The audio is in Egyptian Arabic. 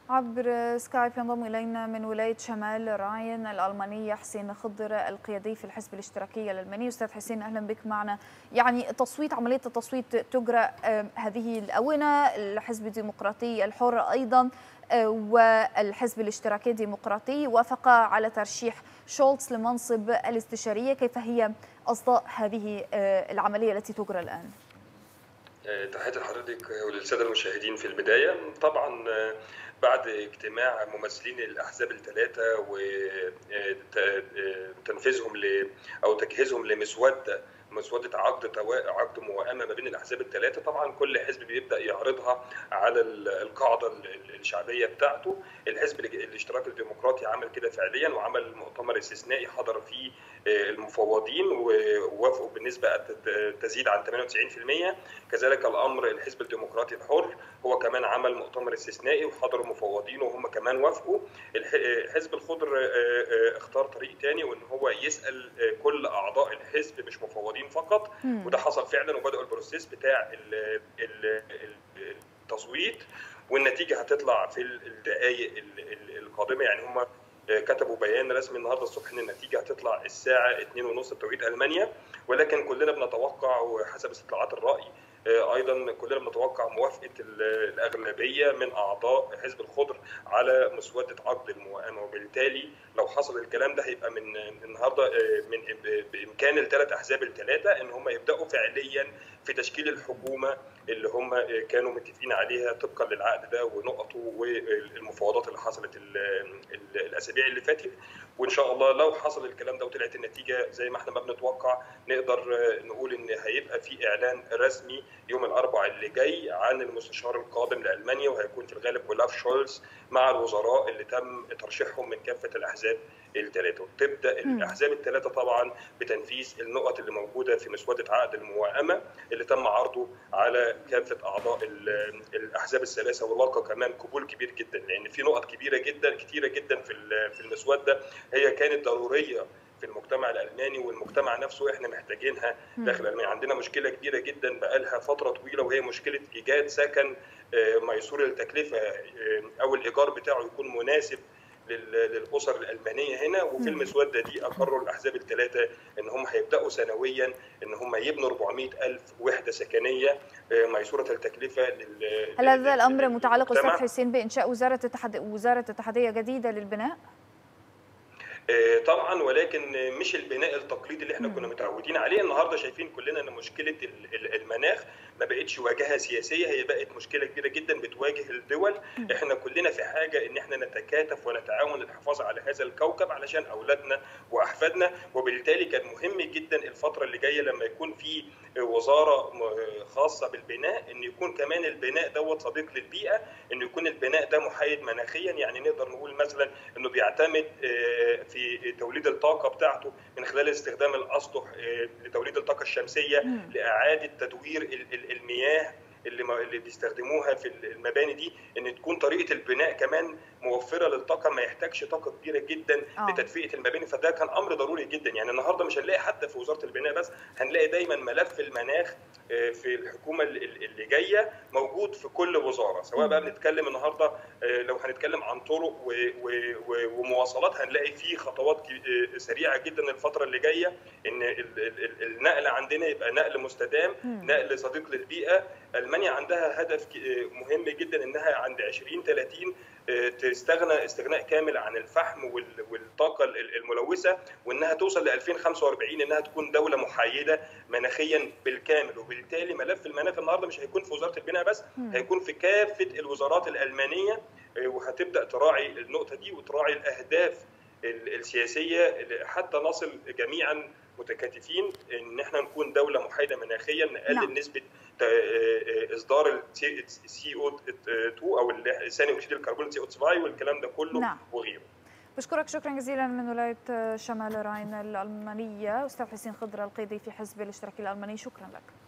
عبر سكايب ينضم الينا من ولايه شمال راين الالمانيه حسين خضر القيادي في الحزب الاشتراكي الالماني استاذ حسين اهلا بك معنا يعني تصويت عمليه التصويت تجرى هذه الاونه الحزب الديمقراطي الحر ايضا والحزب الاشتراكي الديمقراطي وافق على ترشيح شولتز لمنصب الاستشاريه كيف هي اصداء هذه العمليه التي تجرى الان تحياتي لحضرتك وللساده المشاهدين في البدايه طبعا بعد اجتماع ممثلين الاحزاب الثلاثه وتنفيذهم ل او تجهيزهم لمسوده مسوده عقد عقد موائمه ما بين الاحزاب الثلاثه طبعا كل حزب بيبدا يعرضها على القاعده الشعبيه بتاعته الحزب الاشتراكي الديمقراطي عمل كده فعليا وعمل مؤتمر استثنائي حضر فيه المفوضين ووافقوا بالنسبه تزيد عن 98% كذلك الامر الحزب الديمقراطي الحر هو كمان عمل مؤتمر استثنائي وحضر المفوضين وهم كمان وافقوا حزب الخضر اختار طريق تاني وان هو يسال كل اعضاء الحزب مش مفوضين فقط وده حصل فعلا وبداوا البروسيس بتاع التصويت والنتيجه هتطلع في الدقائق القادمه يعني هم كتبوا بيان رسمي النهارده الصبح ان النتيجه هتطلع الساعه 2:30 بتوقيت المانيا ولكن كلنا بنتوقع وحسب استطلاعات الراي ايضا كلنا بنتوقع موافقه الاغلبيه من اعضاء حزب الخضر على مسوده عقد الموائمه وبالتالي لو حصل الكلام ده هيبقى من النهارده من بامكان الثلاث احزاب الثلاثه ان هم يبداوا فعليا في تشكيل الحكومه اللي هم كانوا متفقين عليها طبقا للعقد ده ونقطه والمفاوضات اللي حصلت الاسابيع اللي فاتت وان شاء الله لو حصل الكلام ده وطلعت النتيجه زي ما احنا ما بنتوقع نقدر نقول ان هيبقى في اعلان رسمي يوم الاربعاء اللي جاي عن المستشار القادم لالمانيا وهيكون في الغالب اولاف شولز مع الوزراء اللي تم ترشيحهم من كافه الاحزاب الثلاثه وتبدا الاحزاب الثلاثه طبعا بتنفيذ النقط اللي موجوده في مسوده عقد الموائمه اللي تم عرضه على كافه اعضاء الاحزاب الثلاثه ولاقى كمان قبول كبير جدا لان في نقط كبيره جدا كتيره جدا في في المسوده هي كانت ضروريه في المجتمع الالماني والمجتمع نفسه احنا محتاجينها داخل المانيا عندنا مشكله كبيره جدا بقالها فتره طويله وهي مشكله ايجاد سكن ميسور التكلفه او الايجار بتاعه يكون مناسب للاسر الالمانيه هنا وفي المسوده دي اقروا الاحزاب الثلاثه ان هم هيبداوا سنويا ان هم يبنوا 400 الف وحده سكنيه ميسوره التكلفه لل هل هذا الامر متعلق استاذ حسين بانشاء وزاره اتحاد وزاره اتحاديه جديده للبناء؟ طبعا ولكن مش البناء التقليدي اللي احنا كنا متعودين عليه النهارده شايفين كلنا ان مشكله المناخ ما بقتش واجهه سياسيه هي بقت مشكله كبيره جدا بتواجه الدول احنا كلنا في حاجه ان احنا نتكاتف ونتعاون للحفاظ على هذا الكوكب علشان اولادنا واحفادنا وبالتالي كان مهم جدا الفتره اللي جايه لما يكون في وزاره خاصه بالبناء ان يكون كمان البناء دوت صديق للبيئه ان يكون البناء ده محايد مناخيا يعني نقدر نقول مثلا انه بيعتمد في توليد الطاقه بتاعته من خلال استخدام الاسطح لتوليد الطاقه الشمسيه لاعاده تدوير المياه اللي اللي بيستخدموها في المباني دي ان تكون طريقه البناء كمان موفره للطاقه ما يحتاجش طاقه كبيره جدا أوه. لتدفئه المباني فده كان امر ضروري جدا يعني النهارده مش هنلاقي حتى في وزاره البناء بس هنلاقي دايما ملف المناخ في الحكومه اللي جايه موجود في كل وزاره سواء بقى بنتكلم النهارده لو هنتكلم عن طرق ومواصلات هنلاقي في خطوات سريعه جدا الفتره اللي جايه ان النقل عندنا يبقى نقل مستدام نقل صديق للبيئه المانيا عندها هدف مهم جدا انها عند 2030 تستغنى استغناء كامل عن الفحم والطاقه الملوثه وانها توصل ل 2045 انها تكون دوله محايده مناخيا بالكامل وبالتالي ملف المناخ النهارده مش هيكون في وزاره البناء بس هيكون في كافه الوزارات الالمانيه وهتبدا تراعي النقطه دي وتراعي الاهداف السياسيه حتى نصل جميعا متكاتفين ان احنا نكون دوله محايده مناخيا نقلل نعم. نسبه اصدار السي او 2 او ثاني اكسيد الكربون سي او 2 والكلام ده كله نعم. وغيره بشكرك شكرا جزيلا من ولايه شمال راين الالمانيه استاذ حسين خضر القيدي في حزب الاشتراكي الالماني شكرا لك